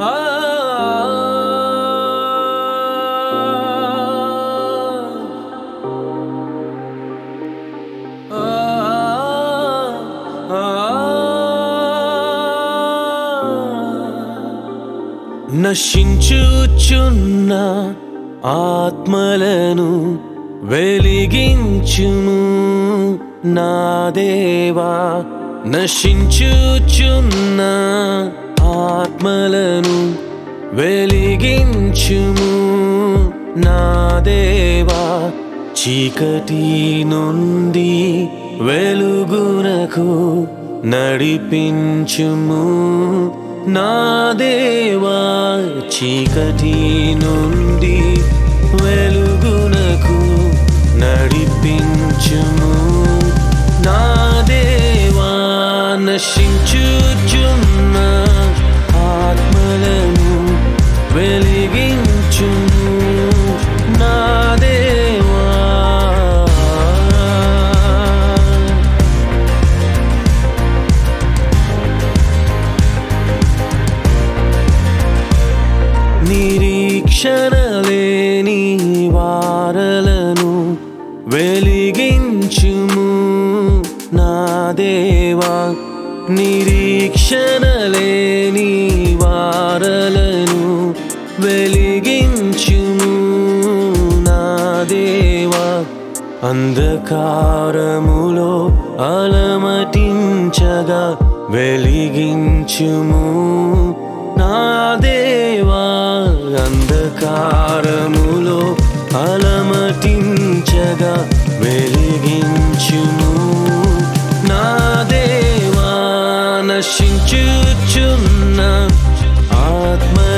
నశించుచున్న ఆత్మలను వెలిగించుము నా దేవా నశించుచున్న ఆత్మలను వెలిగించుము నా దేవా చీకటి నుండి వెలుగునకు నడిపించుము నా దేవా చీకటి నుండి వెలుగునకు నడిపించుము నా దేవా నశించుచున్న ఆత్మలను వెలిగించుము నా దేవా నిరీక్షణ లేని వారలను వెలిగించుము నా దేవా నిరీక్షణ లేని వారలను వెలిగించుము నా దేవా అంధకారములో అలమటించగా వెలిగించుము నా దేవా అంధకారములో అలమటించగా వెలిగించుము నా దేవా నశించుచున్న ఆత్మ